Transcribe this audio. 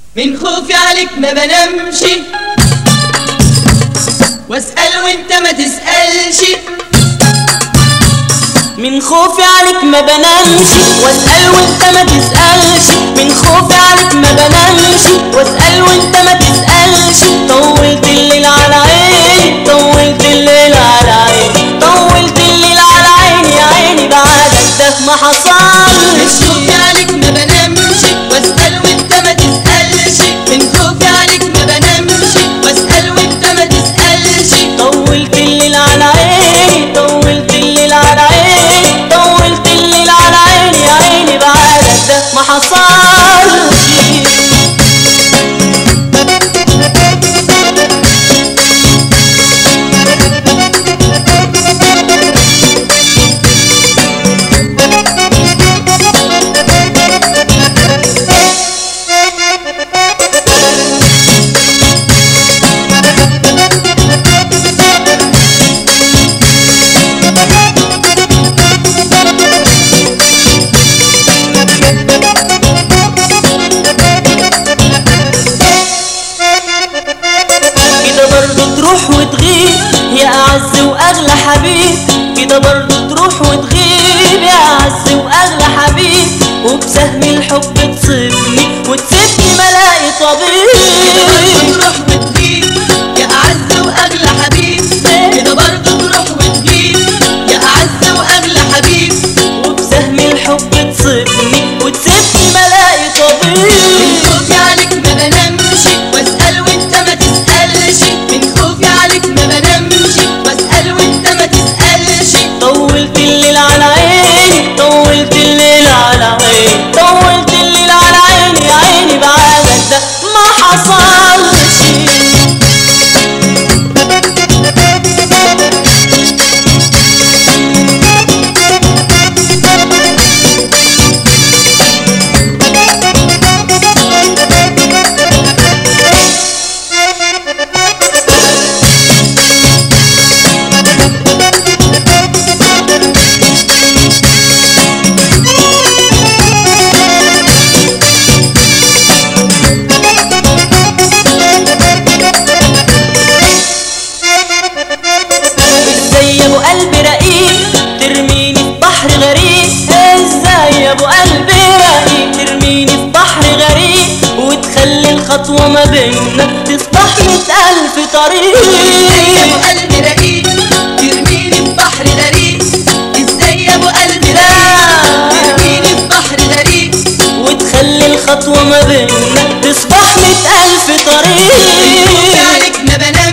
من خوفي عليك ما بنامش واسأل وانت ما تسألش من خوفي عليك ما بنامش واسأل وانت ما تسألش من خوفي عليك ما بنامش واسأل وانت ما تسألش طولت الليل على عيني طولت الليل على عيني طولت الليل على عيني يا عيني بعدك ده ما من حصلش خوفي عليك ما بنامش واسأل وانت ما تسألش من خوفي عليك ما بنامش واسأل وانت ما تسألش طولت الليل على عيني طولت الليل على عيني طولت الليل على عيني يا عيني بعدك ده ما حصلش كده برضه تروح وتغيب يا أعز وأغلى حبيب كده برضه تروح وتغيب يا أعز وأغلى حبيب وبسهم الحب تصيبني وتسيبني ملاقي طبيب تروح وتغيب يا أعز وأغلى حبيب كده برضه تروح وتغيب يا أعز وأغلى حبيب وبسهم الحب تصيبني وتسيبني ملاقي من طبيب خوفي عليك ما بنامش واسأل وانت ما تسألش من خوفي عليك ما بنامش واسأل وانت ما تسألش طولت الليل على عيني طولت الليل على عيني طولت الليل على عيني يا عيني بعدك ده ما حصلش ازاي يا ابو قلب رقيق ترميني في بحر غريق ازاي يا ابو قلب رقيق ترميني في بحر غريق وتخلي الخطوة ما بيننا تصبح مئة ألف طريق يا ابو قلب رقيق ترميني في بحر غريق ازاي يا ابو قلب رقيق ترميني في بحر غريق وتخلي الخطوة ما بيننا تصبح مئة ألف خوفي طريق عليك ما بنامش